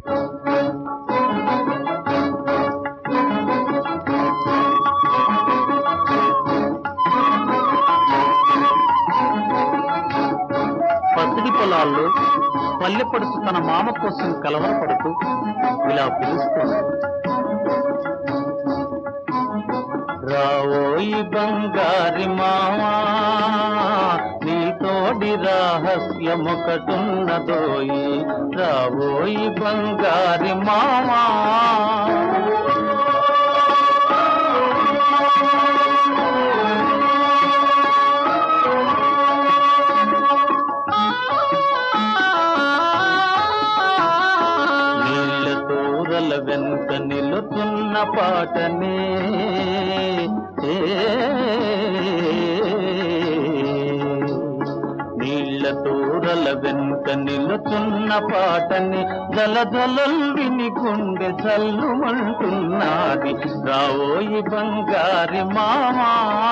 పసిడి పొలాల్లో పల్లె పడుతు తన మామ కోసం కలవరపడుతూ ఇలా పిలుస్తోంది రావోయి బంగారి మామా నీ తోడి రహస్యమొకటున్నదోయి రావోయి బంగారి మామా నీళ్ళ తోరల వెనుక నిలుతున్న పాటనే ఏ, నీళ్ళ తోరల వెనుక నిలుతున్న పాటని జల జలల్ విని గుండె జల్లుమంటున్నది రావోయి బంగారి మామా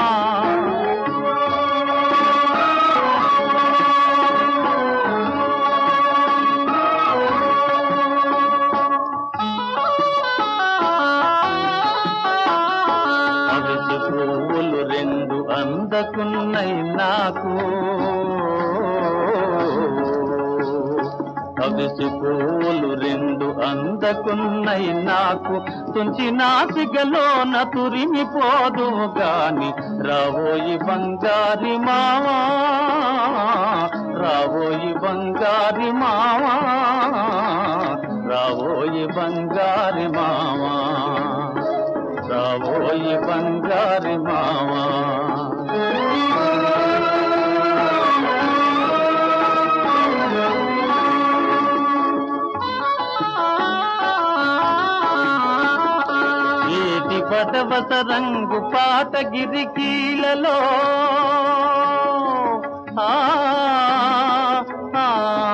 అవిసి పువ్వులు రెండు అందకున్నై నాకు అవిసి పువ్వులు రెండు అందకున్నై నాకు తుంచి నాసికలోన తురిమిపోదు గాని రావోయి బంగారి మావా రావోయి బంగారి మావా రావోయి బంగారి మావా రావోయి బంగారి మావా ఏటి పదవత రంగు పాత గిరికీలలో ఆ ఆ,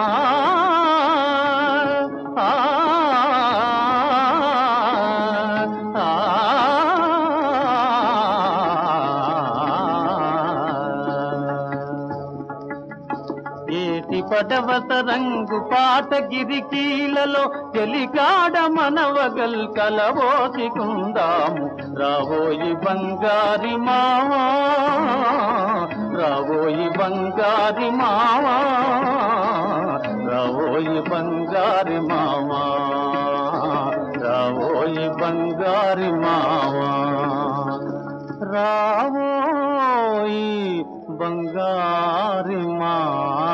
ఆ, ఏటి పడవత రంగు పాట గిరికీలలో చెలికాడ మనవగల్ కలబోసికుందాము రావోయి బంగారి మావా రావోయి బంగారి మావా రావోయి బంగారి మావా రావోయి బంగారి మావా రావోయి బంగారి మావా